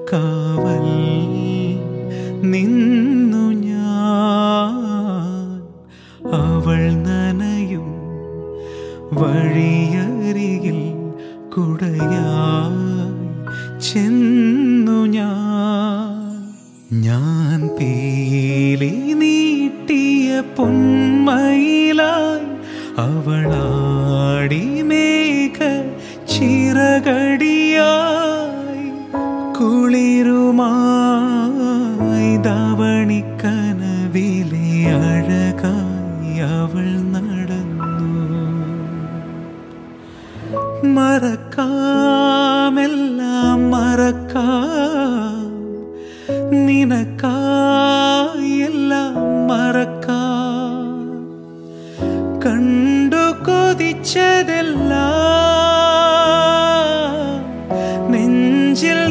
കാവൽ നിന്നു ഞാൻ അവൾ നനയും വഴിയരികിൽ കുടയായി ചെന്നു ഞാൻ ഞാൻ പീലി നീട്ടിയ പൊന്മയിലായി അവളാടി മേഘ ചിറകടിയായി കുളിരുമായി ധാവണിക്കനവിലെ അഴകായി അവൾ നടന്നു മറക്കാമെല്ലാം മറക്കാം നിനക്കായി എല്ലാം മറക്കാം കണ്ടു കൊതിച്ചതെല്ലാം നെഞ്ചിൽ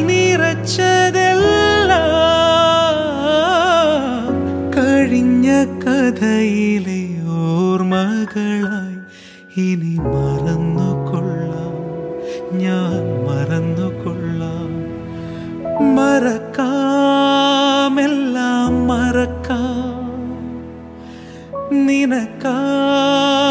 നിറച്ചതെല്ലാം കഴിഞ്ഞ കഥയിലെ ഓർമ്മകളായി ഇനി മറന്നുകൊള്ളാം ഞാൻ മറന്നുകൊള്ളാം മറക്കാമെല്ലാം മറക്കാം നിനക്കായി